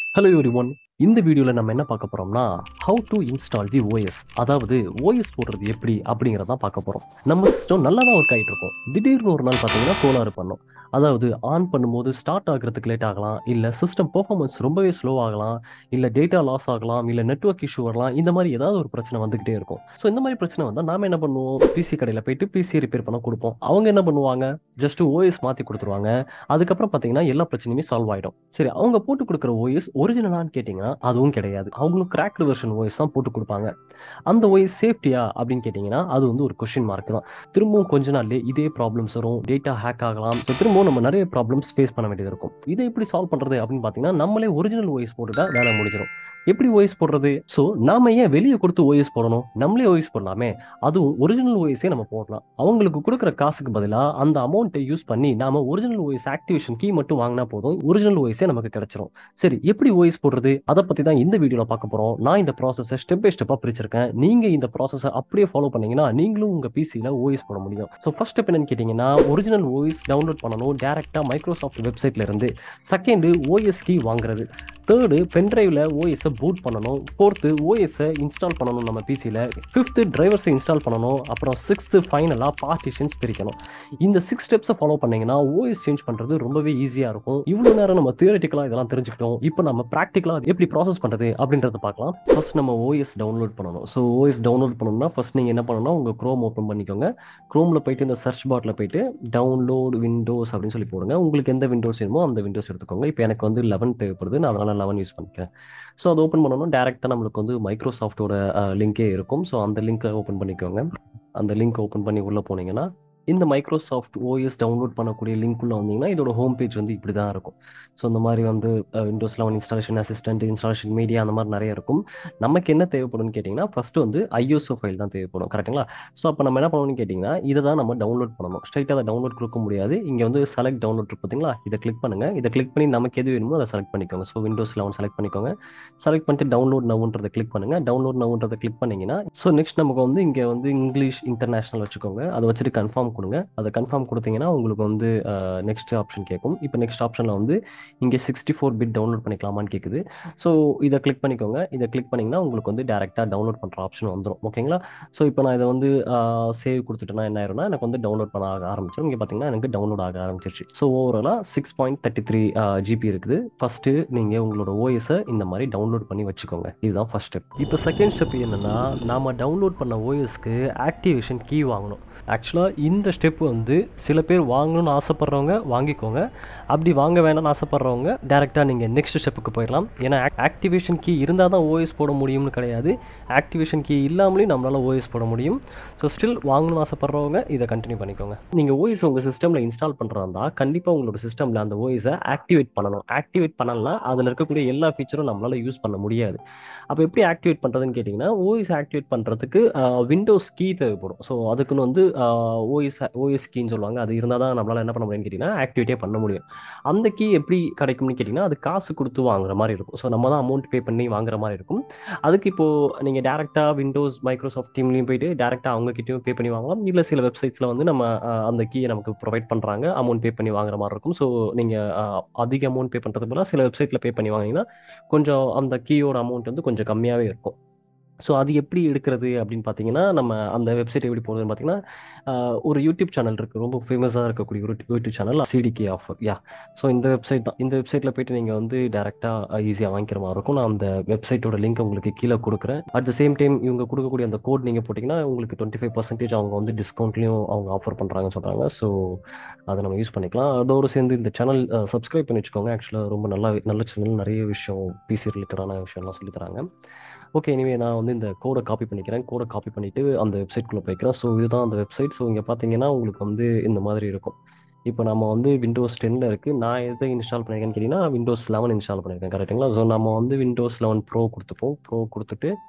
hello every one இந்த வீடியோவில் நம்ம என்ன பார்க்க போறோம்னா how to install the OS அதாவது ஓஎஸ் போடுறது எப்படி அப்படிங்கிறத பார்க்க போறோம் நம்ம சிஸ்டம் நல்லா தான் ஒர்க் ஆகிட்டு இருக்கும் திடீர்னு ஒரு நாள் பார்த்தீங்கன்னா கோளாறு பண்ணும் அதாவது ஆன் பண்ணும்போது ஸ்டார்ட் ஆகிறதுக்கு லேட் ஆகலாம் இல்லை சிஸ்டம் பெர்ஃபார்மன்ஸ் ரொம்பவே ஸ்லோ ஆகலாம் இல்லை டேட்டா லாஸ் ஆகலாம் இல்லை நெட்ஒர்க் இஷ்யூ வரலாம் இந்த மாதிரி ஏதாவது ஒரு பிரச்சனை வந்துகிட்டே இருக்கும் ஸோ இந்த மாதிரி பிரச்சனை வந்தால் நாம என்ன பண்ணுவோம் பிசி கடையில் போயிட்டு பிசி ரிப்பேர் பண்ண கொடுப்போம் அவங்க என்ன பண்ணுவாங்க ஜஸ்ட் ஓஎஸ் மாற்றி கொடுத்துருவாங்க அதுக்கப்புறம் பார்த்தீங்கன்னா எல்லா பிரச்சனையுமே சால்வ் ஆகிடும் சரி அவங்க போட்டு கொடுக்குற ஓஎஸ் ஒரிஜினலான்னு கேட்டிங்கன்னா அதுவும் கிடையாது அவங்களும் கிராக்டு வெர்ஷன் ஓஎஸ் தான் போட்டு கொடுப்பாங்க அந்த ஓஎஸ் சேஃப்டியா அப்படின்னு கேட்டிங்கன்னா அது வந்து ஒரு கொஷின் மார்க் தான் திரும்பவும் கொஞ்ச நாள்லேயே இதே ப்ராப்ளம்ஸ் வரும் டேட்டா ஹேக் ஆகலாம் ஸோ திரும்பவும் நம்ம நிறைய ப்ராப்ளம்ஸ் ஃபேஸ் பண்ண வேண்டியது இருக்கும் இதை எப்படி சால்வ் பண்ணுறது அப்படின்னு பார்த்தீங்கன்னா நம்மளே ஒரிஜினல் ஓஎஸ் போட்டுட்டா வேலை முடிஞ்சிடும் எப்படி ஓஎஸ் போடுறது ஸோ நாம ஏன் வெளியே கொடுத்து ஓஎஸ் போடணும் நம்மளே ஓஎஸ் போடலாமே அதுவும் ஒரிஜினல் ஓஎஸே நம்ம போடலாம் அவங்களுக்கு கொடுக்குற காசுக்கு பதிலாக அந்த அமௌண்ட்டை யூஸ் பண்ணி நாம ஒரிஜினல் ஓஎஸ் ஆக்டிவேஷன் கீ மட்டும் வாங்கினா போதும் ஒரிஜினல் ஓஎஸே நமக்கு கிடைச்சிரும் சரி எப்படி ஓஎஸ் போடுறது அதை பற்றி தான் இந்த வீடியோவில் பார்க்க போகிறோம் நான் இந்த ப்ராசஸை ஸ்டெப் பை ஸ்டெப்பாக பிரிச்சிருக்கேன் நீங்கள் இந்த ப்ராசஸை அப்படியே ஃபாலோ பண்ணீங்கன்னா நீங்களும் உங்கள் பிசியில் ஓஎஸ் போட முடியும் ஸோ ஃபர்ஸ்ட் ஸ்டெப் என்னன்னு கேட்டிங்கன்னா ஒரிஜினல் ஓஎஸ் டவுன்லோட் பண்ணணும் டேரெக்டாக மைக்ரோசாஃப்ட் வெப்சைட்ல இருந்து செகண்டு ஓஎஸ் கீ வாங்குறது தேர்டு பென்ட்ரைவில் ஓஎஸை பூட் பண்ணணும் ஃபோர்த்து ஓஎஸை இன்ஸ்டால் பண்ணணும் நம்ம பிசியில் ஃபிஃப்த்து டிரைவர்ஸை இன்ஸ்டால் பண்ணணும் அப்புறம் சிக்ஸ்த்து ஃபைனலாக பார்ட்டிஷன்ஸ் பிரிக்கணும் இந்த சிக்ஸ் ஸ்டெப்ஸை ஃபாலோ பண்ணீங்கன்னா ஓஎஸ் சேஞ்ச் பண்ணுறது ரொம்பவே ஈஸியாக இருக்கும் இவ்வளோ நேரம் நம்ம தியரட்டிக்கலாக இதெல்லாம் தெரிஞ்சுக்கிட்டோம் இப்போ நம்ம ப்ராக்டிக்கலாக எப்படி ப்ராசஸ் பண்ணுறது அப்படின்றத பார்க்கலாம் ஃபர்ஸ்ட் நம்ம ஓஎஸ் டவுன்லோட் பண்ணணும் ஸோ ஓஎஸ் டவுன்லோட் பண்ணணும்னா ஃபர்ஸ்ட் நீங்கள் என்ன பண்ணணும்னா உங்கள் க்ரோம் ஓப்பன் பண்ணிக்கோங்க க்ரோமில் போயிட்டு இந்த சர்ச் பாட்டில் போயிட்டு டவுன்லோட் விண்டோஸ் அப்படின்னு சொல்லி போடுங்க உங்களுக்கு எந்த விண்டோஸ் வேணுமோ அந்த விண்டோஸ் எடுத்துக்கோங்க இப்போ எனக்கு வந்து லெவன் தேவைப்படுது நான் அதனால் லெவன் யூஸ் பண்ணிக்கிறேன் ஸோ அதை ஓப்பன் பண்ணணும் டேரெக்டாக நம்மளுக்கு வந்து மைக்ரோசாஃப்ட்டோட லிங்கே இருக்கும் ஸோ அந்த லிங்க்கை ஓப்பன் பண்ணிக்கோங்க அந்த லிங்க் ஓப்பன் பண்ணி உள்ளே போனீங்கன்னா இந்த மைக்ரோசாஃப்ட் ஓஎஸ் டவுன்லோட் பண்ணக்கூடிய லிங்க் உள்ள வந்தீங்கன்னா இதோட ஹோம் பேஜ் வந்து இப்படி தான் இருக்கும் ஸோ இந்த மாதிரி வந்து Windows eleven installation assistant installation media அந்த மாதிரி நிறைய இருக்கும் நமக்கு என்ன தேவைப்படும்னு கேட்டிங்கன்னா ஃபஸ்ட்டு வந்து ஐஎஸ்ஓ ஃபைல் தான் தேவைப்படும் கரெக்டுங்களா ஸோ அப்போ நம்ம என்ன பண்ணணும்னு கேட்டிங்கன்னா இதை தான் நம்ம டவுன்லோட் பண்ணணும் ஸ்ட்ரைட்டாக அதை டவுன்லோட் கொடுக்க முடியாது இங்கே வந்து செலக்ட் டவுன்லோட் பார்த்தீங்களா இதை கிளிக் பண்ணுங்கள் இதை கிளிக் பண்ணி நமக்கு எது வேணுமோ அதை செலக்ட் பண்ணிக்கோங்க ஸோ விண்டோஸ் லெவன் செலக்ட் பண்ணிக்கோங்க செலக்ட் பண்ணிட்டு டவுன்லோட் நவுன்றதை கிளிக் பண்ணுங்கள் டவுன்லோட் நவுன்றதை கிளிக் பண்ணிங்கன்னா ஸோ நெக்ஸ்ட் நமக்கு வந்து இங்கே வந்து இங்கிலீஷ் இன்டர்நேஷனல் வச்சுக்கோங்க அதை வச்சுட்டு கன்ஃபார்ம் கொடுங்க அதை கன்ஃபார்ம் கொடுத்தீங்கன்னா உங்களுக்கு வந்து நெக்ஸ்ட் ஆப்ஷன் கேட்கும் இப்போ நெக்ஸ்ட் ஆப்ஷனில் வந்து இங்கே சிக்ஸ்டி ஃபோர் பிட் டவுன்லோட் பண்ணிக்கலாமான்னு கேட்குது ஸோ இதை கிளிக் பண்ணிக்கோங்க இதை கிளிக் பண்ணிங்கன்னா உங்களுக்கு வந்து டேரெக்டாக டவுன்லோட் பண்ணுற ஆப்ஷன் வந்துடும் ஓகேங்களா ஸோ இப்போ நான் இதை வந்து சேவ் கொடுத்துட்டேன்னா என்ன ஆயிரும்னா எனக்கு வந்து டவுன்லோட் பண்ண ஆக ஆரம்பிச்சிடும் இங்கே பார்த்தீங்கன்னா எனக்கு டவுன்லோட் ஆக ஆரம்பிச்சிருச்சு ஸோ ஓவராலாக six point thirty three GB இருக்குது ஃபஸ்ட்டு நீங்கள் உங்களோட ஓஎஸை இந்த மாதிரி டவுன்லோட் பண்ணி வச்சுக்கோங்க இதுதான் ஃபஸ்ட் ஸ்டெப் இப்போ செகண்ட் ஸ்டெப் என்னென்னா நாம் டவுன்லோட் பண்ண ஓஎஸ்க்கு ஆக்டிவேஷன் கீ வாங்கணும் ஆக்சுவலாக இந்த ஸ்டெப் வந்து சில பேர் வாங்கணும்னு ஆசைப்பட்றவங்க வாங்கிக்கோங்க அப்படி வாங்க வேணாம்னு ஆசைப்பட்றவங்க டேரெக்டாக நீங்கள் நெக்ஸ்ட் ஸ்டெப்புக்கு போயிடலாம் ஏன்னா ஆக்டிவேஷன் கீ இருந்தால் தான் ஓஎஸ் போட முடியும்னு கிடையாது ஆக்டிவேஷன் கீ இல்லாமலேயும் நம்மளால் ஓஎஸ் போட முடியும் ஸோ ஸ்டில் வாங்கணும்னு ஆசைப்பட்றவங்க இதை கண்டினியூ பண்ணிக்கோங்க நீங்கள் ஓஎஸ் உங்கள் சிஸ்டமில் இன்ஸ்டால் பண்ணுறதா இருந்தால் கண்டிப்பாக உங்களோட சிஸ்டமில் அந்த ஓஎஸை ஆக்டிவேட் பண்ணணும் ஆக்டிவேட் பண்ணலாம் அதில் இருக்கக்கூடிய எல்லா ஃபீச்சரும் நம்மளால் யூஸ் பண்ண முடியாது அப்போ எப்படி ஆக்டிவேட் பண்ணுறதுன்னு கேட்டிங்கன்னா ஓஎஸ் ஆக்டிவேட் பண்ணுறதுக்கு விண்டோஸ் கீ தேவைப்படும் ஸோ அதுக்குன்னு வந்து ஓஎஸ் ஓஎஸ் கீன்னு சொல்லுவாங்க அது இருந்தால் தான் நம்மளால் என்ன பண்ண முடியும்னு கேட்டிங்கன்னா ஆக்டிவேட்டே பண்ண முடியும் அந்த கீ எப்படி கிடைக்கும்னு கேட்டிங்கன்னா அது காசு கொடுத்து வாங்குற மாதிரி இருக்கும் ஸோ நம்ம தான் அமௌண்ட் பே பண்ணி வாங்குற மாதிரி இருக்கும் அதுக்கு இப்போது நீங்கள் டேரெக்டாக விண்டோஸ் மைக்ரோசாஃப்ட் டீம்லையும் போயிட்டு டேரெக்டாக அவங்ககிட்டயும் பே பண்ணி வாங்கலாம் இல்லை சில வெப்சைட்ஸில் வந்து நம்ம அந்த கீயை நமக்கு ப்ரொவைட் பண்ணுறாங்க அமௌண்ட் பே பண்ணி வாங்குற மாதிரி இருக்கும் ஸோ நீங்கள் அதிக அமௌண்ட் பே பண்ணுறது போல சில வெப்சைட்டில் பே பண்ணி வாங்கினீங்கன்னா கொஞ்சம் அந்த கீயோட அமௌண்ட் வந்து கொஞ்சம் கம்மியாகவே இருக்கும் ஸோ அது எப்படி எடுக்கிறது அப்படின்னு பார்த்தீங்கன்னா நம்ம அந்த வெப்சைட் எப்படி போகிறதுன்னு பார்த்தீங்கன்னா ஒரு யூடியூப் சேனல் இருக்குது ரொம்ப ஃபேமஸாக இருக்கக்கூடிய ஒரு YouTube channel CDK offer yeah so இந்த வெப்சைட் தான் இந்த வெப்சைட்டில் போயிட்டு நீங்கள் வந்து டேரெக்டாக ஈஸியாக வாங்கிக்கிற மாதிரி இருக்கும் நான் அந்த வெப்சைட்டோட லிங்க் உங்களுக்கு கீழே கொடுக்குறேன் அட் த சேம் டைம் இவங்க கொடுக்கக்கூடிய அந்த கோட் நீங்கள் போட்டிங்கன்னா உங்களுக்கு டுவெண்ட்டி ஃபைவ் பர்சன்டேஜ் அவங்க வந்து டிஸ்கவுண்ட்லையும் அவங்க ஆஃபர் பண்ணுறாங்கன்னு சொல்கிறாங்க ஸோ அதை நம்ம யூஸ் பண்ணிக்கலாம் அதோடு சேர்ந்து இந்த சேனல் சப்ஸ்கிரைப் பண்ணி வச்சுக்கோங்க ஆக்சுவலாக ரொம்ப நல்லா நல்ல சேனல் நிறைய விஷயம் பிசி ரிலேட்டடான விஷயம்லாம் சொல்லி தராங்க ஓகே இனிமே நான் வந்து இந்த கோடை காப்பி பண்ணிக்கிறேன் கோடை காப்பி பண்ணிவிட்டு அந்த வெப்சைட்குள்ளே போய்க்கிறேன் ஸோ இதுதான் அந்த வெப்சைட் ஸோ இங்கே பார்த்தீங்கன்னா உங்களுக்கு வந்து இந்த மாதிரி இருக்கும் இப்போ நம்ம வந்து விண்டோஸ் டென்னில் இருக்குது நான் எதை இன்ஸ்டால் பண்ணியிருக்கேன்னு கேட்டிங்கன்னா விண்டோஸ் லெவன் இன்ஸ்டால் பண்ணியிருக்கேன் கரெக்டுங்களா ஸோ நம்ம வந்து விண்டோஸ் லெவன் ப்ரோ கொடுத்துப்போம் ப்ரோ கொடுத்துட்டு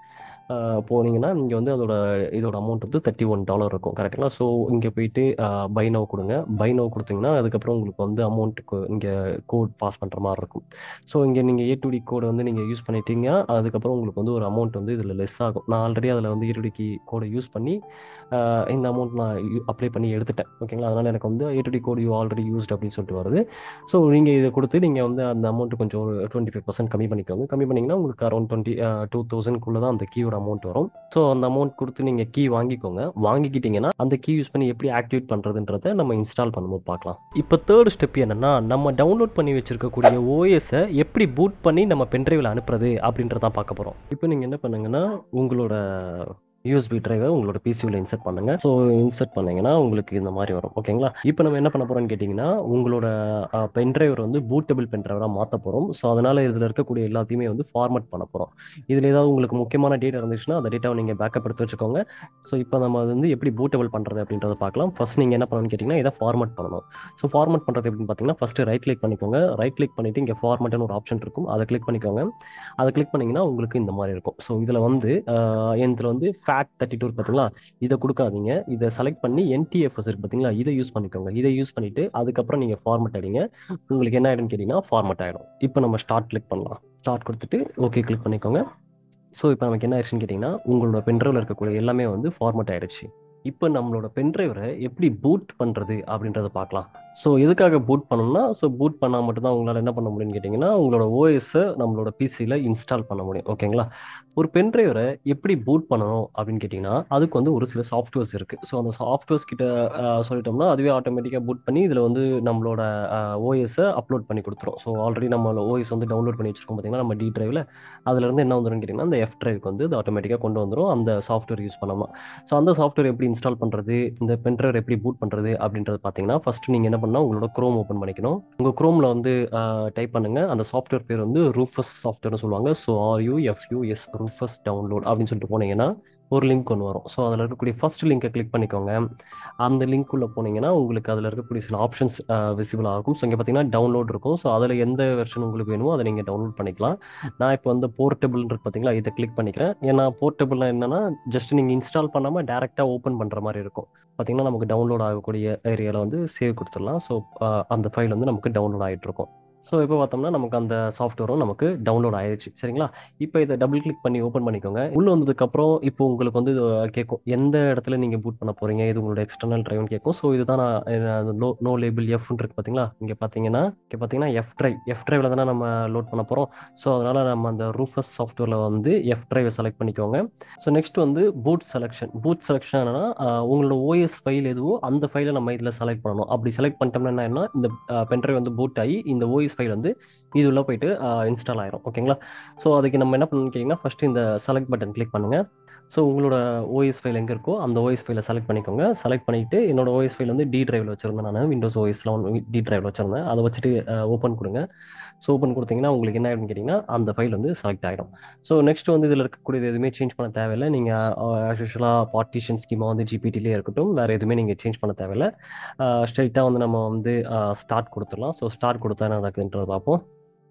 போனீங்கன்னா நீங்கள் வந்து அதோட இதோட அமௌண்ட் வந்து தேர்ட்டி ஒன் டாலர் இருக்கும் கரெக்டுங்களா ஸோ இங்கே போயிட்டு பை நோ கொடுங்க பை நோ கொடுத்தீங்கன்னா அதுக்கப்புறம் உங்களுக்கு வந்து அமௌண்ட்டுக்கு இங்கே கோட் பாஸ் பண்ணுற மாதிரி இருக்கும் ஸோ இங்கே நீங்கள் ஏ டு டி கோடை வந்து நீங்கள் யூஸ் பண்ணிட்டீங்க அதுக்கப்புறம் உங்களுக்கு வந்து ஒரு அமௌண்ட் வந்து இதில் லெஸ் ஆகும் நான் ஆல்ரெடி அதில் வந்து ஏ டு டி கோடை யூஸ் பண்ணி ஆஹ் இந்த அமௌண்ட் நான் அப்ளை பண்ணி எடுத்துட்டேன் ஓகேங்களா அதனால் எனக்கு வந்து A to D code you already used அப்படின்னு சொல்லிட்டு வருது ஸோ நீங்கள் இதை கொடுத்து நீங்கள் வந்து அந்த அமௌண்ட் கொஞ்சம் ஒரு டுவெண்ட்டி ஃபைவ் பர்சன்ட் கம்மி பண்ணிக்கோங்க கம்மி பண்ணிங்கன்னா உங்களுக்கு அரௌண்ட் டுவெண்ட்டி டூ தௌசண்ட்குள்ளே தான் அந்த கீயோட அமௌண்ட் வரும் ஸோ அந்த அமௌண்ட் கொடுத்து நீங்கள் கீ வாங்கிக்கோங்க வாங்கிக்கிட்டீங்கன்னா அந்த கீ யூஸ் பண்ணி எப்படி ஆக்டிவேட் பண்ணுறதுன்றதை நம்ம இன்ஸ்டால் பண்ணும்போது பார்க்கலாம் இப்போ தேர்ட் ஸ்டெப் என்னன்னா நம்ம டவுன்லோட் பண்ணி வச்சிருக்கக்கூடிய ஓஎஸை எப்படி பூட் பண்ணி நம்ம பென்ட்ரைவில் அனுப்புறது அப்படின்றதான் பார்க்க போகிறோம் இப்போ நீங்கள் என்ன பண்ணுங்கன்னா உங்களோட யூஎஸ்பி டிரைவை உங்களோட பிசியூவில் இன்சர்ட் பண்ணுங்க ஸோ இன்சர்ட் பண்ணீங்கன்னா உங்களுக்கு இந்த மாதிரி வரும் ஓகேங்களா இப்போ நம்ம என்ன பண்ண போறோம்னு கேட்டிங்கன்னா உங்களோட பென் டிரைவர் வந்து பூட்டபிள் பென் டிரைவராக மாற்ற போகிறோம் ஸோ அதனால இதில் இருக்கக்கூடிய எல்லாத்தையுமே வந்து ஃபார்மட் பண்ண போகிறோம் இதில் ஏதாவது உங்களுக்கு முக்கியமான டேட்டா இருந்துச்சுன்னா அந்த டேட்டாவை நீங்கள் பேக்கப் எடுத்து வச்சுக்கோங்க ஸோ இப்போ நம்ம அது வந்து எப்படி பூட்டபிள் பண்ணுறது அப்படின்றத பார்க்கலாம் ஃபர்ஸ்ட் நீங்கள் என்ன பண்ணணும்னு கேட்டிங்கன்னா இதை ஃபார்மட் பண்ணணும் ஸோ ஃபார்மட் பண்ணுறது எப்படின்னு பார்த்தீங்கன்னா ஃபஸ்ட்டு ரைட் கிளிக் பண்ணிக்கோங்க ரைட் கிளிக் பண்ணிட்டு இங்கே ஃபார்மட்னு ஒரு ஆப்ஷன் இருக்கும் அதை கிளிக் பண்ணிக்கோங்க அதை கிளிக் பண்ணீங்கன்னா உங்களுக்கு இந்த மாதிரி இருக்கும் ஸோ இதில் வந்து இதில் வந்து ஃபேட் தேர்ட்டி டூ பார்த்தீங்களா இதை கொடுக்காதீங்க இதை செலக்ட் பண்ணி என்டிஎஃப்எஸ் இருக்கு பார்த்தீங்களா இதை யூஸ் பண்ணிக்கோங்க இதை யூஸ் பண்ணிட்டு அதுக்கப்புறம் நீங்கள் ஃபார்மட் அடிங்க உங்களுக்கு என்ன ஆயிடும்னு கேட்டிங்கன்னா ஃபார்மட் ஆகிடும் இப்போ நம்ம ஸ்டார்ட் கிளிக் பண்ணலாம் ஸ்டார்ட் கொடுத்துட்டு ஓகே கிளிக் பண்ணிக்கோங்க ஸோ இப்போ நமக்கு என்ன ஆயிடுச்சுன்னு கேட்டிங்கன்னா உங்களோட பென்ட்ரைவில் இருக்கக்கூடிய எல்லாமே வந்து ஃபார்மட் ஆயிடுச்சு இப்போ நம்மளோட பென்ட்ரைவரை எப்படி பூட் பண்ணுறது அப்படின்றத பார்க்கலாம் ஸோ எதுக்காக பூட் பண்ணணும்னா ஸோ பூட் பண்ணால் மட்டும்தான் உங்களால் என்ன பண்ண முடியும்னு கேட்டிங்கன்னா உங்களோட ஓஎஸை நம்மளோட பிசியில் இன்ஸ்டால் பண்ண முடியும் ஓகேங்களா ஒரு பென்ட்ரைவரை எப்படி பூட் பண்ணணும் அப்படின்னு கேட்டிங்கன்னா அதுக்கு வந்து ஒரு சில சாஃப்ட்வேர்ஸ் இருக்குது ஸோ அந்த சாஃப்ட்வேர்ஸ் கிட்ட அஹ், சொல்லிட்டோம்னா அதுவே ஆட்டோமேட்டிக்காக பூட் பண்ணி இதில் வந்து நம்மளோட ஓஎஸை அப்லோட் பண்ணி கொடுத்துரும் ஸோ ஆல்ரெடி நம்ம ஓஎஸ் வந்து டவுன்லோட் பண்ணி வச்சிருக்கோம் பார்த்தீங்கன்னா நம்ம டி டிரைவில் அதுலேருந்து என்ன வந்துடும் கேட்டிங்கன்னா அந்த எஃப் டிரைவுக்கு வந்து அது ஆட்டோமேட்டிக்காக கொண்டு வந்துடும் அந்த சாஃப்ட்வேர் யூஸ் பண்ணாமல் ஸோ அந்த சாஃப்ட்வேர் எப்படி இன்ஸ்டால் பண்ணுறது இந்த பென்ட்ரைவர் எப்படி பூட் பண்ணுறது அப்படின்றது பார்த்தீங்கன்னா ஃபர்ஸ்ட் நீங்கள் என்ன பண்ணால் உங்களோட க்ரோம் ஓப்பன் பண்ணிக்கணும் உங்கள் க்ரோமில் வந்து டைப் பண்ணுங்க அந்த சாஃப்ட்வேர் பேர் வந்து ரூஃபஸ் சாஃப்ட்வேர்னு சொல்லுவாங்க so R U F U S Rufus download அப்படின்னு சொல்லிட்டு போனீங்கன்னா ஒரு லிங்க் ஒன்று வரும் ஸோ அதில் இருக்கக்கூடிய ஃபர்ஸ்ட் லிங்கை கிளிக் பண்ணிக்கோங்க அந்த லிங்க் உள்ள போனீங்கன்னா உங்களுக்கு அதில் இருக்கக்கூடிய சில ஆப்ஷன்ஸ் விசிபிள் ஆகும் ஸோ இங்கே பார்த்தீங்கன்னா டவுன்லோட் இருக்கும் ஸோ அதில் எந்த வெர்ஷன் உங்களுக்கு வேணுமோ அதை நீங்கள் டவுன்லோட் பண்ணிக்கலாம் நான் இப்போ வந்து போர்ட்டபிள் இருக்கு பார்த்தீங்களா இதை கிளிக் பண்ணிக்கிறேன் ஏன்னா போர்ட்டபிள்னா என்னன்னா ஜஸ்ட் நீங்கள் இன்ஸ்டால் பண்ணாமல் டேரெக்டாக ஓப்பன் பண்ணுற மாதிரி இருக்கும் பார்த்தீங்கன்னா நமக்கு டவுன்லோட் ஆகக்கூடிய ஏரியாவில் வந்து சேவ் கொடுத்துடலாம் ஸோ அந்த ஃபைல் வந்து நமக்கு டவுன்லோட் ஆகிட்டு இருக்கும் ஸோ இப்போ பார்த்தோம்னா நமக்கு அந்த சாஃப்ட்வேரும் நமக்கு டவுன்லோட் ஆயிடுச்சு சரிங்களா இப்போ இதை டபுள் கிளிக் பண்ணி ஓப்பன் பண்ணிக்கோங்க உள்ள வந்ததுக்கப்புறம் இப்போ உங்களுக்கு வந்து இது கேட்கும் எந்த இடத்துல நீங்கள் பூட் பண்ண போறீங்க இது உங்களோட எக்ஸ்டர்னல் ட்ரைவ்னு கேட்கும் ஸோ இதுதான் நான் நோ நோ லேபிள் எஃப்னு இருக்கு பார்த்தீங்களா இங்கே பார்த்தீங்கன்னா இங்கே பார்த்தீங்கன்னா எஃப் ட்ரைவ் எஃப் ட்ரைவில் தானே நம்ம லோட் பண்ண போகிறோம் ஸோ அதனால் நம்ம அந்த ரூஃபஸ் சாஃப்ட்வேரில் வந்து எஃப் ட்ரைவை செலக்ட் பண்ணிக்கோங்க ஸோ நெக்ஸ்ட் வந்து பூட் செலெக்ஷன் பூட் செலெக்ஷன் என்னன்னா ஆஹ் உங்களோட ஓஎஸ் ஃபைல் எதுவோ அந்த ஃபைலை நம்ம இதில் செலக்ட் பண்ணணும் அப்படி செலக்ட் பண்ணிட்டோம்னா என்ன ஆயிரும்னா, இந்த பென்ட்ரைவ் வந்து பூட் ஆகி இந்த ஓஎஸ் ஃபைல் வந்து இது உள்ள போயிட்டு இன்ஸ்டால் ஆயிரும் ஓகேங்களா ஸோ அதுக்கு நம்ம என்ன பண்ணணும்னு கேட்டிங்கன்னா ஃபர்ஸ்ட் இந்த செலக்ட் பட்டன் கிளிக் பண்ணுங்க ஸோ உங்களோட ஓஎஸ் ஃபைல் எங்கே இருக்கோ அந்த ஓஎஸ் ஃபைலை செலக்ட் பண்ணிக்கோங்க செலக்ட் பண்ணிட்டு என்னோட ஓஎஸ் ஃபைல் வந்து டி டிரைவில் வச்சிருந்தேன் நான் விண்டோஸ் ஓஎஸ்ல ஒன்று டி டிரைவில் வச்சிருந்தேன் அதை வச்சுட்டு ஓப்பன் கொடுங்க ஸோ ஓப்பன் கொடுத்தீங்கன்னா உங்களுக்கு என்ன ஆயிடும்னு கேட்டிங்கன்னா அந்த ஃபைல் வந்து செலக்ட் ஆகிடும் ஸோ நெக்ஸ்ட் வந்து இதில் இருக்கக்கூடியது எதுவுமே சேஞ்ச் பண்ண தேவையில்லை நீங்கள் ஆஸ் யூஷுவலாக பார்ட்டிஷன் ஸ்கீமா வந்து ஜிபிடிலே இருக்கட்டும் வேறு எதுவுமே நீங்கள் சேஞ்ச் பண்ண தேவையில்லை ஸ்ட்ரைட்டாக வந்து நம்ம வந்து ஸ்டார்ட் கொடுத்துடலாம் ஸோ ஸ்டார்ட் கொடுத்தா என்ன நடக்குதுன்றதை பார்ப்போம்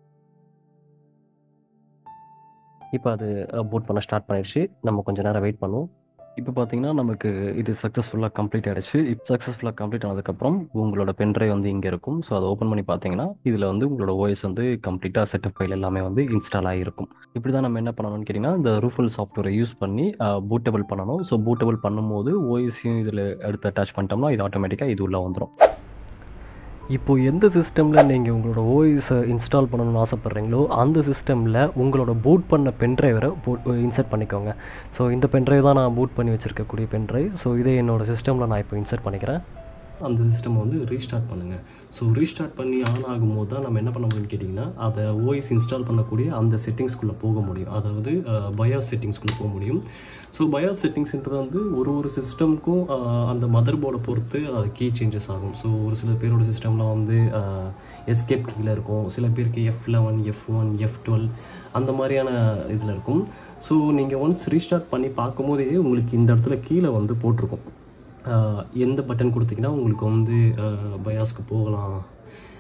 இப்போ அது பூட் பண்ண ஸ்டார்ட் பண்ணிடுச்சு நம்ம கொஞ்ச நேரம் வெயிட் பண்ணுவோம் இப்போ பார்த்தீங்கன்னா நமக்கு இது சக்ஸஸ்ஃபுல்லாக கம்ப்ளீட் ஆயிடுச்சு இப்போ சக்ஸஸ்ஃபுல்லாக கம்ப்ளீட் ஆனதுக்கப்புறம் உங்களோட பென்ட்ரைவ் வந்து இங்கே இருக்கும் ஸோ அதை ஓப்பன் பண்ணி பார்த்தீங்கன்னா இதில் வந்து உங்களோட ஓஎஸ் வந்து கம்ப்ளீட்டாக செட்டப் ஃபைல் எல்லாமே வந்து இன்ஸ்டால் ஆகிருக்கும் இப்படி தான் நம்ம என்ன பண்ணணும்னு கேட்டிங்கன்னா இந்த ரூஃபுல் சாஃப்ட்வேரை யூஸ் பண்ணி பூட்டபிள் பண்ணணும் ஸோ பூட்டபிள் பண்ணும்போது ஓஎஸையும் இதில் எடுத்து அட்டாச் பண்ணிட்டோம்னா இது ஆட்டோமேட்டிக்காக இது உள்ளே வந்துடும் இப்போ எந்த சிஸ்டமில் நீங்கள் உங்களோட ஓஎஸை இன்ஸ்டால் பண்ணணும்னு ஆசைப்பட்றீங்களோ அந்த சிஸ்டமில் உங்களோட பூட் பண்ண பென்ட்ரைவரை பூட் இன்சர்ட் பண்ணிக்கோங்க ஸோ இந்த பென்ட்ரைவ் தான் நான் பூட் பண்ணி வச்சுருக்கக்கூடிய பென்ட்ரைவ் ஸோ இதே என்னோட சிஸ்டமில் நான் இப்போ இன்சர்ட் பண்ணிக்கிறேன் அந்த சிஸ்டம் வந்து ரீஸ்டார்ட் பண்ணுங்கள் ஸோ ரீஸ்டார்ட் பண்ணி ஆன் ஆகும்போது தான் நம்ம என்ன பண்ண முடியும்னு கேட்டிங்கன்னா அதை ஓஎஸ் இன்ஸ்டால் பண்ணக்கூடிய அந்த செட்டிங்ஸ்குள்ளே போக முடியும் அதாவது பயாஸ் செட்டிங்ஸ்குள்ளே போக முடியும் ஸோ பயாஸ் செட்டிங்ஸ்ன்றது வந்து ஒரு ஒரு சிஸ்டம்க்கும் அந்த மதர் போர்டை பொறுத்து அது கீ சேஞ்சஸ் ஆகும் ஸோ ஒரு சில பேரோட சிஸ்டம்லாம் வந்து எஸ்கேப் கீழே இருக்கும் சில பேருக்கு F eleven F one F twelve அந்த மாதிரியான இதில் இருக்கும் ஸோ நீங்கள் ஒன்ஸ் ரீஸ்டார்ட் பண்ணி பார்க்கும்போதே உங்களுக்கு இந்த இடத்துல கீழே வந்து போட்டிருக்கும் ஆஹ் எந்த பட்டன் கொடுத்தீங்கன்னா உங்களுக்கு வந்து பயாஸ்க்கு போகலாம்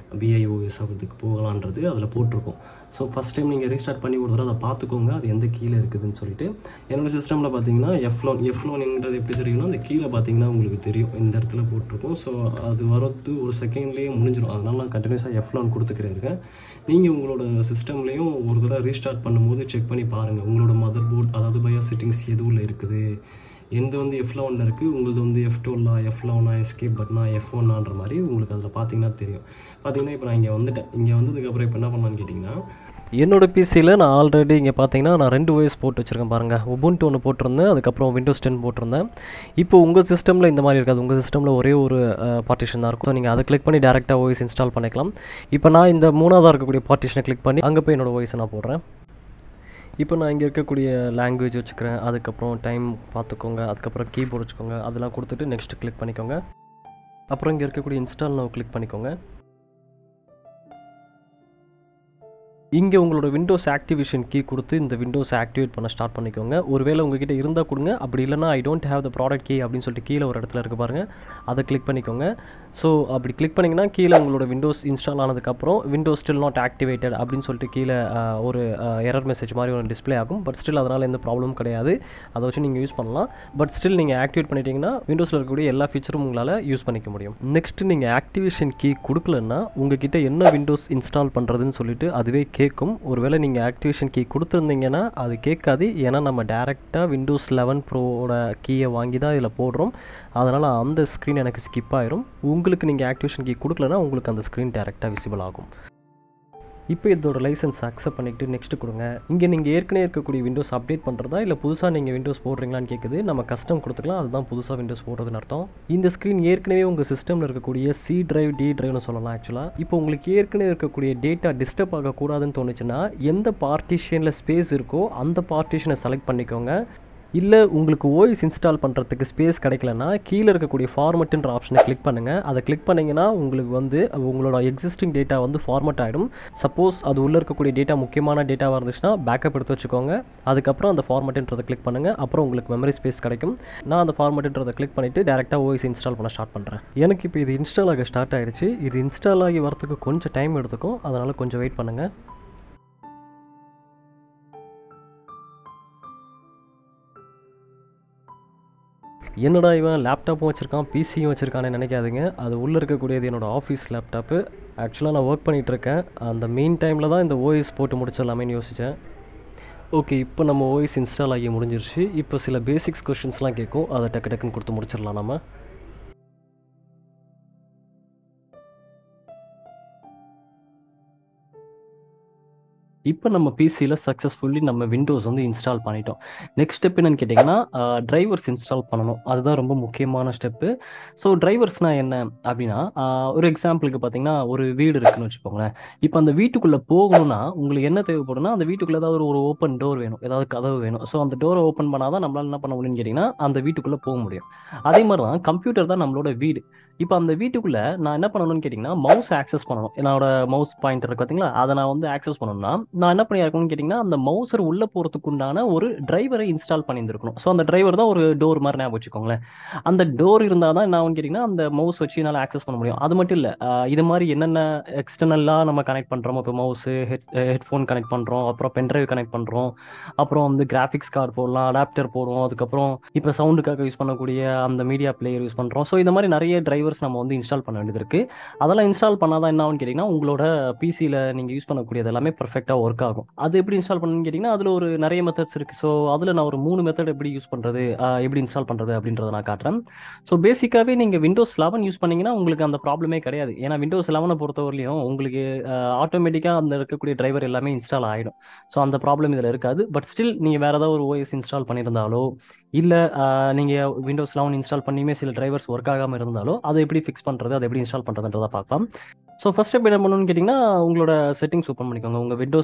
பிஐஓஎஸ் அதுக்கு போகலான்றது அதில் போட்டிருக்கோம் ஸோ ஃபஸ்ட் டைம் நீங்கள் ரீஸ்டார்ட் பண்ணி ஒரு தடவை அதை பார்த்துக்கோங்க அது எந்த கீழே இருக்குதுன்னு சொல்லிட்டு என்னோட சிஸ்டமில் பார்த்தீங்கன்னா எஃப்லோன் எஃப்லோன்ங்கிறது எப்படி தெரியும்னா அந்த கீழே பார்த்தீங்கன்னா உங்களுக்கு தெரியும் இந்த இடத்துல போட்டிருக்கோம் ஸோ அது வரது ஒரு செகண்ட்லேயே முடிஞ்சிடும் அதனால நான் கண்டினியூஸாக எஃப்லோன் கொடுத்துக்கிறேன் நீங்கள் உங்களோட சிஸ்டம்லேயும் ஒரு தடவை ரீஸ்டார்ட் பண்ணும்போது செக் பண்ணி பாருங்கள் உங்களோட மதர் போர்ட் அதாவது பயோ செட்டிங்ஸ் எதுவும் இருக்குது எந்த வந்து எஃப் லெவனில் இருக்குது உங்களுக்கு வந்து எஃப் டுவெல்லா எஃப் லெவனா எஸ்கேப் பட்னா எஃப் ஒன்னான்ற மாதிரி உங்களுக்கு அதில் பார்த்தீங்கன்னா தெரியும் பார்த்தீங்கன்னா இப்போ நான் இங்கே வந்துட்டேன் இங்கே வந்ததுக்கப்புறம் இப்போ என்ன பண்ணலான்னு கேட்டிங்கன்னா என்னோட பிசியில் நான் ஆல்ரெடி இங்கே பார்த்தீங்கன்னா நான் ரெண்டு ஓஎஸ் போட்டு வச்சுருக்கேன் பாருங்கள் உபுன்ட்டு ஒன்று போட்டிருந்தேன் அதுக்கப்புறம் விண்டோஸ் டென் போட்டிருந்தேன் இப்போ உங்கள் சிஸ்டமில் இந்த மாதிரி இருக்காது உங்கள் சிஸ்டமில் ஒரே ஒரு பார்ட்டிஷன் தான் இருக்கும் ஸோ நீங்கள் அதை கிளிக் பண்ணி டேரெக்டாக ஓஎஸ் இன்ஸ்டால் பண்ணிக்கலாம் இப்போ நான் இந்த மூணாவதாக இருக்கக்கூடிய பார்ட்டிஷனை கிளிக் பண்ணி அங்கே போய் என்னோடய ஓஎஸை நான் போடுறேன் இப்போ நான் இங்கே இருக்கக்கூடிய லாங்குவேஜ் வச்சுக்கிறேன் அதுக்கப்புறம் டைம் பார்த்துக்கோங்க அதுக்கப்புறம் கீபோர்டு வச்சுக்கோங்க அதெல்லாம் கொடுத்துட்டு நெக்ஸ்ட் கிளிக் பண்ணிக்கோங்க அப்புறம் இங்கே இருக்கக்கூடிய இன்ஸ்டால் நான் கிளிக் பண்ணிக்கோங்க இங்கே உங்களோட விண்டோஸ் ஆக்டிவேஷன் கீ கொடுத்து இந்த விண்டோஸ் ஆக்டிவேட் பண்ண ஸ்டார்ட் பண்ணிக்கோங்க ஒருவேளை உங்ககிட்ட இருந்தால் கொடுங்க அப்படி இல்லைனா I don't have the product key அப்படின்னு சொல்லிட்டு கீழே ஒரு இடத்துல இருக்கு பாருங்கள் அதை கிளிக் பண்ணிக்கோங்க ஸோ அப்படி கிளிக் பண்ணிங்கன்னா கீழே உங்களோட விண்டோஸ் இன்ஸ்டால் ஆனதுக்கப்புறம் விண்டோஸ் ஸ்டில் நாட் ஆக்டிவேட்டட் அப்படின்னு சொல்லிட்டு கீழே ஒரு எரர் மெசேஜ் மாதிரி ஒரு டிஸ்ப்ளே ஆகும் பட் ஸ்டில் அதனால் எந்த ப்ராப்ளமும் கிடையாது அதை வச்சு நீங்கள் யூஸ் பண்ணலாம் பட் ஸ்டில் நீங்கள் ஆக்டிவேட் பண்ணிட்டீங்கன்னா விண்டோஸில் இருக்கக்கூடிய எல்லா ஃபீச்சரும் உங்களால் யூஸ் பண்ணிக்க முடியும் நெக்ஸ்ட் நீங்கள் ஆக்டிவேஷன் கீ கொடுக்கலன்னா உங்ககிட்ட என்ன விண்டோஸ் இன்ஸ்டால் பண்ணுறதுன்னு சொல்லிட்டு அதுவே கேட்கும் ஒருவேளை நீங்கள் ஆக்டிவேஷன் கீ கொடுத்துருந்தீங்கன்னா அது கேட்காது ஏன்னா நம்ம டேரெக்டாக விண்டோஸ் லெவன் ப்ரோவோட கீயை வாங்கி தான் இதில் போடுறோம் அதனால் அந்த ஸ்க்ரீன் எனக்கு ஸ்கிப் ஆயிரும் உங்களுக்கு நீங்கள் ஆக்டிவேஷன் கீ கொடுக்கலனா உங்களுக்கு அந்த ஸ்க்ரீன் டேரெக்டாக விசிபிள் ஆகும் இப்போ இதோட லைசன்ஸ் அக்செப்ட் பண்ணிவிட்டு நெக்ஸ்ட் கொடுங்க இங்கே நீங்கள் ஏற்கனவே இருக்கக்கூடிய விண்டோஸ் அப்டேட் பண்ணுறதா இல்லை புதுசாக நீங்கள் விண்டோஸ் போடுறீங்களான்னு கேட்குது நம்ம கஸ்டம் கொடுத்துக்கலாம் அதுதான் புதுசாக விண்டோஸ் போடுறதுன்னு அர்த்தம் இந்த ஸ்க்ரீன் ஏற்கனவே உங்கள் சிஸ்டமில் இருக்கக்கூடிய சி டிரைவ் டி டிரைவ்னு சொல்லலாம் ஆக்சுவலாக இப்போ உங்களுக்கு ஏற்கனவே இருக்கக்கூடிய டேட்டா டிஸ்டர்ப் ஆகக்கூடாதுன்னு தோணுச்சுன்னா எந்த பார்ட்டிஷனில் ஸ்பேஸ் இருக்கோ அந்த பார்ட்டிஷனை செலக்ட் பண்ணிக்கோங்க இல்லை உங்களுக்கு ஓஎஸ் இன்ஸ்டால் பண்ணுறதுக்கு ஸ்பேஸ் கிடைக்கலனா கீழே இருக்கக்கூடிய ஃபார்மெட்டுன்ற ஆப்ஷனை கிளிக் பண்ணுங்கள் அதை கிளிக் பண்ணிங்கன்னா உங்களுக்கு வந்து உங்களோட எக்ஸிஸ்டிங் டேட்டா வந்து ஃபார்மட் ஆகிடும் சப்போஸ் அது உள்ளே இருக்கக்கூடிய டேட்டா முக்கியமான டேட்டாவாக இருந்துச்சுன்னா பேக்கப் எடுத்து வச்சுக்கோங்க அதுக்கப்புறம் அந்த ஃபார்மெட்டுன்றதை கிளிக் பண்ணுங்கள் அப்புறம் உங்களுக்கு மெமரி ஸ்பேஸ் கிடைக்கும் நான் அந்த ஃபார்மெட்டுன்றதை கிளிக் பண்ணிவிட்டு டேரெக்டாக ஓஎஸ் இன்ஸ்டால் பண்ண ஸ்டார்ட் பண்ணுறேன் எனக்கு இப்போ இது இன்ஸ்டால் ஆக ஸ்டார்ட் ஆகிடுச்சு இது இன்ஸ்டால் ஆகி வரதுக்கு கொஞ்சம் டைம் எடுத்துக்கும் அதனால் கொஞ்சம் வெயிட் பண்ணுங்கள் என்னடா இவன் லேப்டாப்பும் வச்சுருக்கான் பிசியும் வச்சுருக்கானே நினைக்காதீங்க அது உள்ளே இருக்கக்கூடியது என்னோடய ஆஃபீஸ் லேப்டாப்பு ஆக்சுவலாக நான் ஒர்க் பண்ணிகிட்ருக்கேன் அந்த மெயின் டைமில் தான் இந்த ஓஎஸ் போட்டு முடிச்சிடலாமேன்னு யோசித்தேன் ஓகே இப்போ நம்ம ஓஎஸ் இன்ஸ்டால் ஆகி முடிஞ்சிருச்சு இப்போ சில பேசிக்ஸ் கொஷின்ஸ்லாம் கேட்கும் அதை டக்கு டக்குன்னு கொடுத்து முடிச்சிடலாம் நம்ம இப்போ நம்ம பிசியில் சக்ஸஸ்ஃபுல்லி நம்ம விண்டோஸ் வந்து இன்ஸ்டால் பண்ணிட்டோம் நெக்ஸ்ட் ஸ்டெப் என்னன்னு கேட்டிங்கன்னா டிரைவர்ஸ் இன்ஸ்டால் பண்ணணும் அதுதான் ரொம்ப முக்கியமான ஸ்டெப்பு ஸோ டிரைவர்ஸ்னால் என்ன அப்படின்னா ஒரு எக்ஸாம்பிளுக்கு பார்த்தீங்கன்னா ஒரு வீடு இருக்குன்னு வச்சுக்கோங்களேன் இப்போ அந்த வீட்டுக்குள்ளே போகணும்னா உங்களுக்கு என்ன தேவைப்படும்னா அந்த வீட்டுக்குள்ளே ஏதாவது ஒரு ஓப்பன் டோர் வேணும் ஏதாவது கதவு வேணும் ஸோ அந்த டோரை ஓப்பன் பண்ணால் தான் நம்மளால் என்ன பண்ண முடியும்னு கேட்டிங்கன்னா அந்த வீட்டுக்குள்ளே போக முடியும் அதே மாதிரி தான் கம்ப்யூட்டர் தான் நம்மளோட வீடு இப்போ அந்த வீட்டுக்குள்ளே நான் என்ன பண்ணணும்னு கேட்டிங்கன்னா மவுஸ் ஆக்சஸ் பண்ணணும் என்னோட மவுஸ் பாயிண்டர் இருக்கு பார்த்தீங்களா அதை நான் வந்து ஆக்சஸ் பண்ணணும்னா நான் என்ன பண்ணியிருக்கணும்னு கேட்டிங்கன்னா அந்த மவுசர் உள்ளே போகிறதுக்கு உண்டான ஒரு டிரைவரை இன்ஸ்டால் பண்ணியிருந்துருக்கணும் ஸோ அந்த டிரைவர் தான் ஒரு டோர் மாதிரி ஞாபகம் வச்சுக்கோங்களேன் அந்த டோர் இருந்தால் தான் என்ன கேட்டிங்கன்னா அந்த மவுஸ் வச்சு என்னால் ஆக்சஸ் பண்ண முடியும் அது மட்டும் இல்லை இது மாதிரி என்னென்ன எக்ஸ்டர்னலாக நம்ம கனெக்ட் பண்ணுறோமோ இப்போ மவுஸு ஹெட் ஹெட்ஃபோன் கனெக்ட் பண்ணுறோம் அப்புறம் பென்ட்ரைவ் கனெக்ட் பண்ணுறோம் அப்புறம் வந்து கிராஃபிக்ஸ் கார்டு போடலாம் அடாப்டர் போடுவோம் அதுக்கப்புறம் இப்போ சவுண்டுக்காக யூஸ் பண்ணக்கூடிய அந்த மீடியா பிளேயர் யூஸ் பண்ணுறோம் ஸோ இந்த மாதிரி நிறைய டிரைவர்ஸ் நம்ம வந்து இன்ஸ்டால் பண்ண வேண்டியது இருக்குது அதெல்லாம் இன்ஸ்டால் பண்ணாதான் என்ன ஆகும்னு கேட்டிங்கன்னா உங்களோட பிசியில் நீங்கள் யூஸ் பண்ணக்கூடியது எல்லாமே பர்ஃபெக்டாக ஒர்க் ஆகும் அது எப்படி இன்ஸ்டால் பண்ணணும்னு கேட்டிங்கன்னா அதில் ஒரு நிறைய மெத்தட்ஸ் இருக்குது ஸோ அதில் நான் ஒரு மூணு மெத்தட் எப்படி யூஸ் பண்ணுறது எப்படி இன்ஸ்டால் பண்ணுறது அப்படின்றத நான் காட்டுறேன் ஸோ பேசிக்காகவே நீங்கள் விண்டோஸ் லெவன் யூஸ் பண்ணிங்கன்னா உங்களுக்கு அந்த ப்ராப்ளமே கிடையாது ஏன்னா விண்டோஸ் லெவனை பொறுத்தவரையிலையும் உங்களுக்கு ஆட்டோமேட்டிக்காக அந்த இருக்கக்கூடிய டிரைவர் எல்லாமே இன்ஸ்டால் ஆகிடும் ஸோ அந்த ப்ராப்ளம் இதில் இருக்காது பட் ஸ்டில் நீங்கள் வேறு ஏதாவது ஒரு ஓஎஸ் இன்ஸ்டால் பண்ணியிருந்தாலோ இல்லை நீங்கள் விண்டோஸ் லெவன் இன்ஸ்டால் பண்ணியுமே சில டிரைவர்ஸ் ஒர்க் ஆகாமல் இருந்தாலோ அதை எப்படி ஃபிக்ஸ் பண்ணுறது அதை எப்படி இன்ஸ்டால் பண்ணுறதுன்றதை பார்க்கலாம் ஸோ ஃபஸ்ட் ஸ்டெப் என்ன பண்ணணும்னு கேட்டிங்கன்னா உங்களோட செட்டிங்ஸ் ஓப்பன் பண்ணிக்கோங்க உங்கள் விண்டோஸ்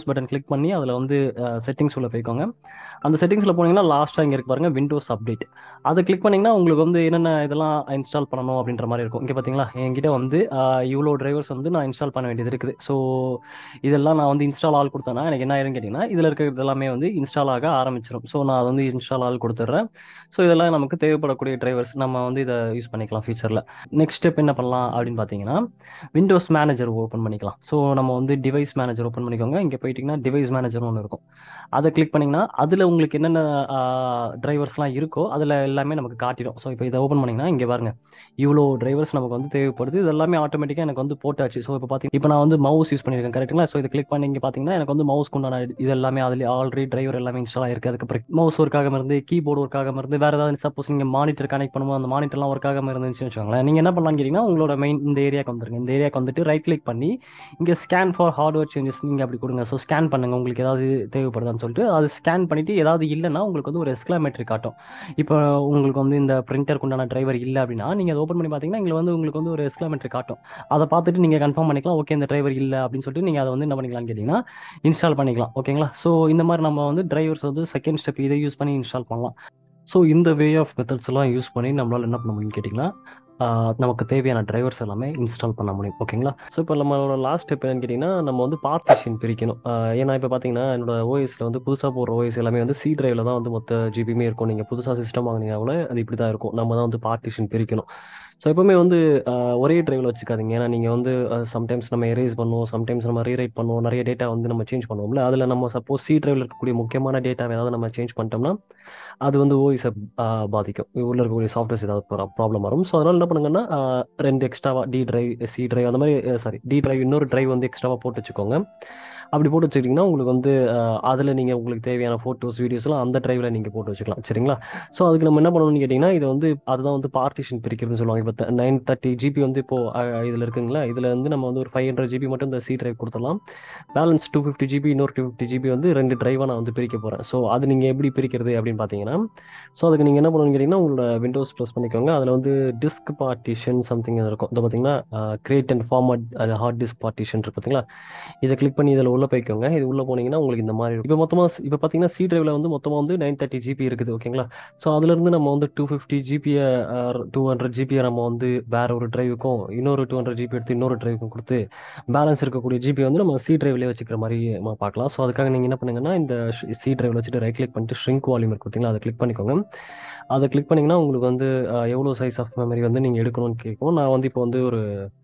விண்டோஸ் பட்டன் கிளிக் பண்ணி அதில் வந்து செட்டிங்ஸ் உள்ள போய்க்கோங்க அந்த செட்டிங்ஸில் போனீங்கன்னா லாஸ்ட்டாக இங்கே இருக்கு பாருங்க விண்டோஸ் அப்டேட் அதை கிளிக் பண்ணிங்கன்னா உங்களுக்கு வந்து என்னென்ன இதெல்லாம் இன்ஸ்டால் பண்ணணும் அப்படின்ற மாதிரி இருக்கும் இங்கே பார்த்தீங்களா என்கிட்ட வந்து ஆஹ், இவ்வளோ டிரைவர்ஸ் வந்து நான் இன்ஸ்டால் பண்ண வேண்டியது இருக்குது ஸோ இதெல்லாம் நான் வந்து இன்ஸ்டால் ஆல் கொடுத்தேன்னா எனக்கு என்ன ஆயிருன்னு கேட்டிங்கன்னா இதில் இருக்கிறது எல்லாமே வந்து இன்ஸ்டால் ஆக ஆரம்பிச்சிடும் ஸோ நான் அதை வந்து இன்ஸ்டால் ஆல் கொடுத்துட்றேன் ஸோ இதெல்லாம் நமக்கு தேவைப்படக்கூடிய டிரைவர்ஸ் நம்ம வந்து இதை யூஸ் பண்ணிக்கலாம் ஃபியூச்சரில் நெக்ஸ்ட் ஸ்டெப் என்ன பண்ணலாம் அப்படின்னு பார்த்தீங்கன்னா விண்டோஸ் மேனேஜர் ஓப்பன் பண்ணிக்கலாம் ஸோ நம்ம வந்து டிவைஸ் மேனேஜர் ஓப்பன் பண்ணிக்கோங்க இங்கே போயிட்டிங்கன்னா டிவைஸ் மேனேஜர் ஒன்று இருக்கும் அதை கிளிக் பண்ணிங்கன்னா அதில் உங்களுக்கு என்னென்ன டிரைவர்ஸ்லாம் இருக்கோ அதில் எல்லாமே நமக்கு காட்டிடும் ஸோ இப்போ இதை ஓப்பன் பண்ணிங்கன்னா இங்கே பாருங்க இவ்வளோ டிரைவர்ஸ் நமக்கு வந்து தேவைப்படுது இது எல்லாமே ஆட்டோமேட்டிக்காக எனக்கு வந்து போட்டாச்சு ஸோ இப்போ பார்த்தீங்கன்னா இப்போ நான் வந்து மவுஸ் யூஸ் பண்ணியிருக்கேன் கரெக்ட்டுங்களா ஸோ இதை கிளிக் பண்ணி இங்கே பார்த்தீங்கன்னா எனக்கு வந்து மவுஸ்க்கு உண்டான இது எல்லாமே அதில் ஆல்ரெடி டிரைவர் எல்லாமே இன்ஸ்டால் ஆயிருக்கு அதுக்கப்புறம் மவுஸ் ஒர்க் ஆகாம இருந்து கீபோர்டு ஒர்க் ஆகாம இருந்து வேறு ஏதாவது சப்போஸ் நீங்கள் மானிட்டர் கனெக்ட் பண்ணும்போது அந்த மானிட்டர்லாம் ஒர்க் ஆகாம இருந்துச்சுன்னு வச்சுக்கோங்களேன் நீங்கள் என்ன பண்ணலாம்னு கேட்டிங்கன்னா உங்களோட மெயின் இந்த ஏரியாக்கு வந்துருங்க இந்த ஏரியாக்கு வந்துட்டு ரைட் கிளிக் பண்ணி இங்கே ஸ்கேன் ஃபார் ஹார்ட்வேர் சேஞ்சஸ் நீங்கள் அப்படி கொடுங்க ஸோ ஸ்கேன் பண்ணுங்க உங்களுக்கு ஏதாவது தேவைப்படுதான்னு சொல்லிட்டு அது ஸ்கேன் பண்ணிட்டு ஏதாவது இல்லைன்னா உங்களுக்கு வந்து ஒரு எக்ஸ்க்ளாமேட்ரி காட்டும் இப்போ உங்களுக்கு வந்து இந்த பிரிண்டருக்கு உண்டான டிரைவர் இல்லை அப்படின்னா நீங்கள் அதை ஓப்பன் பண்ணி பார்த்தீங்கன்னா இங்கே வந்து உங்களுக்கு வந்து ஒரு எக்ஸ்க்ளாமேட்ரி காட்டும் அதை பார்த்துட்டு நீங்கள் கன்ஃபார்ம் பண்ணிக்கலாம் ஓகே இந்த டிரைவர் இல்லை அப்படின்னு சொல்லிட்டு நீங்கள் அதை வந்து என்ன பண்ணிக்கலாம்னு கேட்டிங்கன்னா இன்ஸ்டால் பண்ணிக்கலாம் ஓகேங்களா ஸோ இந்த மாதிரி நம்ம வந்து டிரைவர்ஸ் வந்து செகண்ட் ஸ்டெப் இதை யூஸ் பண்ணி இன்ஸ்டால் பண்ணலாம் ஸோ இந்த வே ஆஃப் மெத்தட்ஸ் எல்லாம் யூஸ் பண்ணி நம்மளால் என்ன பண்ண முடியும்னு கேட்டிங்கன்னா ஆஹ் நமக்கு தேவையான டிரைவர்ஸ் எல்லாமே இன்ஸ்டால் பண்ண முடியும் ஓகேங்களா ஸோ இப்போ நம்மளோட லாஸ்ட் ஸ்டெப் என்னன்னு கேட்டிங்கன்னா நம்ம வந்து பார்ட்டிஷன் பிரிக்கணும் ஆஹ் ஏன்னா இப்போ பார்த்தீங்கன்னா என்னோட ஓஎஸில் வந்து புதுசாக போடுற ஓஎஸ் எல்லாமே வந்து சி டிரைவில் தான் வந்து மொத்த ஜிபியுமே இருக்கும் நீங்கள் புதுசாக சிஸ்டம் வாங்கினீங்கன்னா கூட அது இப்படி தான் இருக்கும் நம்ம தான் வந்து பார்ட்டிஷன் பிரிக்கணும் ஸோ எப்பவுமே வந்து ஆஹ் ஒரே டிரைவில் வச்சுக்காதீங்க ஏன்னா நீங்கள் வந்து சம்டைம்ஸ் நம்ம எரேஸ் பண்ணுவோம் சம்டைம்ஸ் நம்ம ரீரைட் பண்ணுவோம் நிறைய டேட்டா வந்து நம்ம சேஞ்ச் பண்ணுவோம்ல அதில் நம்ம சப்போஸ் சி டிரைவில் இருக்கக்கூடிய முக்கியமான டேட்டா ஏதாவது நம்ம சேஞ்ச் பண்ணிட்டோம்னா அது வந்து ஓஎஸை பாதிக்கும் உள்ள இருக்கக்கூடிய சாஃப்ட்வேர்ஸ் ஏதாவது ப்ராப்ளம் வரும் ஸோ அதனால் என்ன பண்ணுங்கன்னா ஆஹ் ரெண்டு எக்ஸ்ட்ராவாக டி டிரைவ் சி டிரைவ் அந்த மாதிரி சாரி டி டிரைவ் இன்னொரு டிரைவ் வந்து எக்ஸ்ட்ராவாக போட்டு வச்சுக்கோங்க அப்படி போட்டு வச்சுக்கிட்டிங்கன்னா உங்களுக்கு வந்து அதில் நீங்கள் உங்களுக்கு தேவையான ஃபோட்டோஸ் வீடியோஸ்லாம் அந்த டிரைவில் நீங்கள் போட்டு வச்சுக்கலாம் சரிங்களா ஸோ அதுக்கு நம்ம என்ன பண்ணணும்னு கேட்டிங்கன்னா இது வந்து அதுதான் வந்து பார்ட்டிஷன் பிரிக்கிறதுன்னு சொல்லுவாங்க இப்போ நைன் தேர்ட்டி ஜிபி வந்து இப்போது இதில் இருக்குங்களா இதில் வந்து நம்ம வந்து ஒரு ஃபைவ் ஹண்ட்ரட் ஜிபி மட்டும் இந்த சி டிரைவ் கொடுத்துடலாம் பேலன்ஸ் டூ ஃபிஃப்டி ஜிபி இன்னொரு டூ ஃபிஃப்டி ஜிபி வந்து ரெண்டு டிரைவாக நான் வந்து பிரிக்க போகிறேன் ஸோ அது நீங்கள் எப்படி பிரிக்கிறது அப்படின்னு பார்த்தீங்கன்னா ஸோ அதுக்கு நீங்கள் என்ன பண்ணணும்னு கேட்டிங்கன்னா உங்களோட விண்டோஸ் ப்ரெஸ் பண்ணிக்கோங்க அதில் வந்து டிஸ்க் பார்ட்டிஷன் சம்திங் இருக்கும் இது பார்த்தீங்கன்னா create and format hard disk partition இருக்கு பார்த்தீங்களா இதை கிளிக் பண்ணி இதில் உள்ள போய்க்கோங்க இது உள்ள போனீங்கன்னா உங்களுக்கு இந்த மாதிரி இருக்கும் இப்போ மொத்தமாக இப்போ பார்த்தீங்கன்னா சி டிரைவில் வந்து மொத்தமாக வந்து நைன் தேர்ட்டி ஜிபி இருக்குது ஓகேங்களா ஸோ அதுலேருந்து நம்ம வந்து டூ ஃபிஃப்டி ஜிபியை டூ ஹண்ட்ரட் ஜிபியை நம்ம வந்து வேற ஒரு டிரைவுக்கும் இன்னொரு டூ ஹண்ட்ரட் ஜிபி எடுத்து இன்னொரு டிரைவுக்கும் கொடுத்து பேலன்ஸ் இருக்கக்கூடிய ஜிபி வந்து நம்ம சி டிரைவ்லேயே வச்சுக்கிற மாதிரி நம்ம பார்க்கலாம் ஸோ அதுக்காக நீங்கள் என்ன பண்ணுங்கன்னா இந்த சி டிரைவில் வச்சுட்டு ரைட் கிளிக் பண்ணிட்டு ஷ்ரிங்க் வால்யூம் இருக்கு பார்த்தீங்களா அதை கிளிக் பண்ணிக்கோங்க அதை கிளிக் பண்ணிங்கன்னா உங்களுக்கு வந்து அஹ், எவ்வளோ சைஸ் ஆஃப் மெமரி வந்து நீங்கள் எடுக்கணும்னு கேட்கும் நான் வந்து இப்போ வந்து ஒரு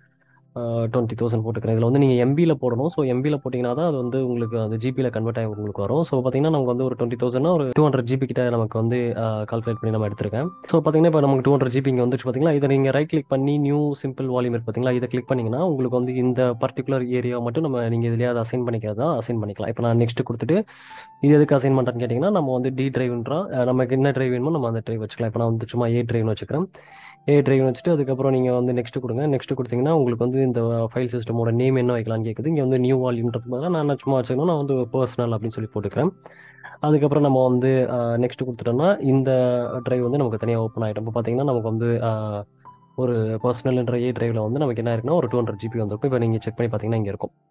டுவெண்ட்டி தௌசண்ட் போட்டுக்கிறேன் இதில் வந்து நீங்கள் எம்பியில் போடணும் ஸோ எம்பியில் போட்டிங்கன்னா தான் அது வந்து உங்களுக்கு அந்த ஜிபியில் கன்வெர்ட் ஆகி உங்களுக்கு வரும் ஸோ பார்த்தீங்கன்னா நமக்கு வந்து ஒரு டுவெண்ட்டி தௌசண்ட்னா ஒரு டூ ஹண்ட்ரட் ஜிபி கிட்ட நமக்கு வந்து கால்குலேட் பண்ணி நம்ம எடுத்திருக்கேன் ஸோ பார்த்தீங்கன்னா இப்போ நமக்கு டூ ஹண்ட்ரட் ஜிபி இங்கே வந்துச்சு பார்த்தீங்களா இதை நீங்கள் ரைட் கிளிக் பண்ணி நியூ சிம்பிள் வால்யூம் இருக்கு பார்த்தீங்களா இதை கிளிக் பண்ணிங்கன்னா உங்களுக்கு வந்து இந்த பர்டிகுலர் ஏரியா மட்டும் நம்ம நீங்கள் இதுலேயே அதை அசைன் பண்ணிக்கிறதா அசைன் பண்ணிக்கலாம் இப்போ நான் நெக்ஸ்ட் கொடுத்துட்டு இது எதுக்கு அசைன் பண்ணுறேன்னு கேட்டிங்கன்னா நம்ம வந்து டி டிரைவ்ன்றோம் நமக்கு என்ன டிரைவ் வேணுமோ நம்ம அந்த டிரைவ் வச்சுக்கலாம் இப்போ நான் வந்து சும்மா ஏ டிரைவ்னு வச்சுக்கிறேன் ஏ டிரைவ் வச்சுட்டு அதுக்கப்புறம் நீங்கள் வந்து நெக்ஸ்ட் கொடுங்க நெக்ஸ்ட் கொடுத்தீங்கன்னா உங்களுக்கு வந்து இந்த ஃபைல் சிஸ்டமோட நேம் என்ன வைக்கலாம்னு கேட்குது இங்கே வந்து நியூ வால்யூம்ன்றது பதிலாக நான் என்ன சும்மா வச்சுக்கணும் நான் வந்து பர்சனல் அப்படின்னு சொல்லி போட்டுக்கிறேன் அதுக்கப்புறம் நம்ம வந்து நெக்ஸ்ட் கொடுத்துட்டோம்னா இந்த டிரைவ் வந்து நமக்கு தனியாக ஓப்பன் ஆகிடும் இப்போ பார்த்தீங்கன்னா நமக்கு வந்து ஆஹ், ஒரு பர்சனல்ன்ற ஏ டிரைவில் வந்து நமக்கு என்ன இருக்குன்னா ஒரு டூ ஹண்ட்ரட் ஜிபி வந்திருக்கும் இப்போ நீங்கள் செக் பண்ணி பார்த்தீங்கன்னா இங்கே இருக்கும்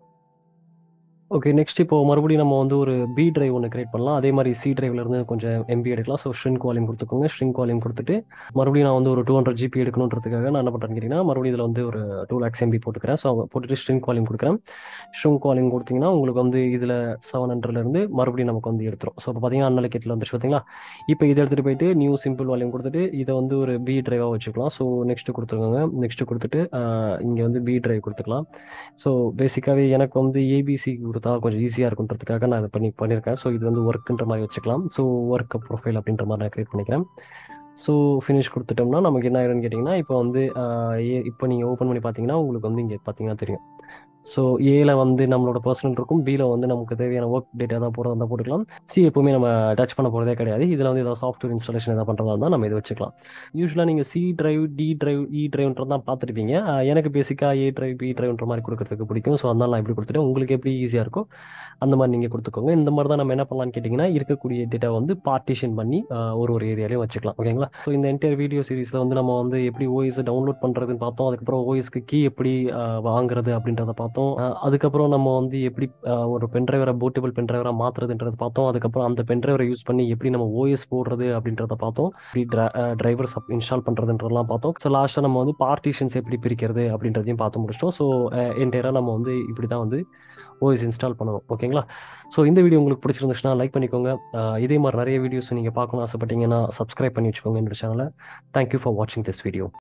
ஓகே நெக்ஸ்ட் இப்போ மறுபடியும் நம்ம வந்து ஒரு பி டிரைவ் ஒன்று கிரியேட் பண்ணலாம் அதே மாதிரி சி டிரைவ்ல இருந்து கொஞ்சம் எம்பி எடுக்கலாம் ஸோ ஷ்ரிங்க் வால்யூம் கொடுத்துக்கோங்க ஷ்ரிங்க் வால்யூம் கொடுத்துட்டு மறுபடியும் நான் வந்து ஒரு டூ ஹண்ட்ரட் ஜிபி எடுக்கணுன்றதுக்காக நான் என்ன பண்ணுறேன்னு கேட்டிங்கன்னா மறுபடியும் இதில் வந்து ஒரு டூ லேக்ஸ் எம்பி போட்டுக்கிறேன் ஸோ போட்டுட்டு ஷ்ரிங்க் வால்யூம் கொடுக்குறேன் ஷ்ரிங்க் வால்யூம் கொடுத்தீங்கன்னா உங்களுக்கு வந்து இதில் செவன் ஹண்ட்ரட்லேருந்து மறுபடியும் நமக்கு வந்து எடுத்துரும் ஸோ இப்போ பார்த்தீங்கன்னா அன்னலக்கெட்டில் வந்துச்சு பார்த்தீங்களா இப்போ இதை எடுத்துகிட்டு போயிட்டு நியூ சிம்பிள் வால்யூம் கொடுத்துட்டு இதை வந்து ஒரு பி டிரைவாக வச்சுக்கலாம் ஸோ நெக்ஸ்ட் கொடுத்துருக்காங்க நெக்ஸ்ட் கொடுத்துட்டு இங்கே வந்து பி டிரைவ் கொடுத்துக்கலாம் ஸோ பேசிக்காகவே எனக்கு வந்து ஏபிசி கொடுத்தா கொஞ்சம் ஈஸியாக இருக்குன்றதுக்காக நான் இதை பண்ணி பண்ணியிருக்கேன் ஸோ இது வந்து ஒர்க்குன்ற மாதிரி வச்சுக்கலாம் ஸோ ஒர்க் ப்ரொஃபைல் அப்படின்ற மாதிரி நான் கிரியேட் பண்ணிக்கிறேன் ஸோ ஃபினிஷ் கொடுத்துட்டோம்னா நமக்கு என்ன ஆயிரும்னு கேட்டிங்கன்னா இப்போ வந்து ஆஹ், ஏ இப்போ நீங்கள் ஓப்பன் பண்ணி பார்த்தீங்கன்னா உங்களுக்கு வந்து இங்கே பார்த்தீங்கன்னா தெரியும் ஸோ ஏல வந்து நம்மளோட பர்சனல் இருக்கும் பியில் வந்து நமக்கு தேவையான ஒர்க் டேட்டா தான் போகிறதா இருந்தால் போட்டுக்கலாம் சி எப்பவுமே நம்ம டச் பண்ண போகிறதே கிடையாது இதில் வந்து ஏதாவது சாஃப்ட்வேர் இன்ஸ்டாலேஷன் எதாவது பண்ணுறதா இருந்தால் நம்ம இதை வச்சுக்கலாம் யூஸ்வலாக நீங்கள் C drive D drive E டிரைவ்ன்றது தான் பார்த்துருப்பீங்க ஆஹ், எனக்கு பேசிக்காக ஏ டிரைவ் பி டிரைவ்ன்ற மாதிரி கொடுக்கறதுக்கு பிடிக்கும் ஸோ அதனால நான் இப்படி கொடுத்துட்டு உங்களுக்கு எப்படி ஈஸியாக இருக்கோ அந்த மாதிரி நீங்கள் கொடுத்துக்கோங்க இந்த மாதிரி தான் நம்ம என்ன பண்ணலாம்னு கேட்டிங்கன்னா இருக்கக்கூடிய டேட்டா வந்து பார்ட்டிஷன் பண்ணி ஆஹ், ஒரு ஒரு ஏரியாலையும் வச்சுக்கலாம் ஓகேங்களா ஸோ இந்த என்டையர் வீடியோ சீரிஸில் வந்து நம்ம வந்து எப்படி ஓஎஸ் டவுன்லோட் பண்ணுறதுன்னு பார்த்தோம் அதுக்கப்புறம் ஓஎஸ்க்கு கீ எப்படி ஆஹ், வாங்குறது அப்படின்றத பார்த்தோம் பார்த்தோம் அஹ் அதுக்கப்புறம் நம்ம வந்து எப்படி அஹ், ஒரு பென்ட்ரைவரை போர்ட்டபிள் பென்ட்ரைவராக மாற்றுறதுன்றது பார்த்தோம் அதுக்கப்புறம் அந்த பென்ட்ரைவரை யூஸ் பண்ணி எப்படி நம்ம ஓஎஸ் போடுறது அப்படின்றத பார்த்தோம் எப்படி டிரைவர்ஸ் இன்ஸ்டால் பண்ணுறதுன்றதெல்லாம் பார்த்தோம் ஸோ லாஸ்ட்டாக நம்ம வந்து பார்ட்டிஷன்ஸ் எப்படி பிரிக்கிறது அப்படின்றதையும் பார்த்து முடிச்சிட்டோம் ஸோ என்டையராக நம்ம வந்து இப்படி தான் வந்து ஓஎஸ் இன்ஸ்டால் பண்ணணும் ஓகேங்களா ஸோ இந்த வீடியோ உங்களுக்கு பிடிச்சிருந்துச்சுன்னா லைக் பண்ணிக்கோங்க அஹ் இதே மாதிரி நிறைய வீடியோஸ் நீங்கள் பார்க்கணும்னு ஆசைப்பட்டீங்கன்னா சப்ஸ்கிரைப் பண்ணி வச்சுக்கோங்க என்னோட சேனலை தேங்க்யூ ஃபார் வாட்சிங் திஸ் வீடியோ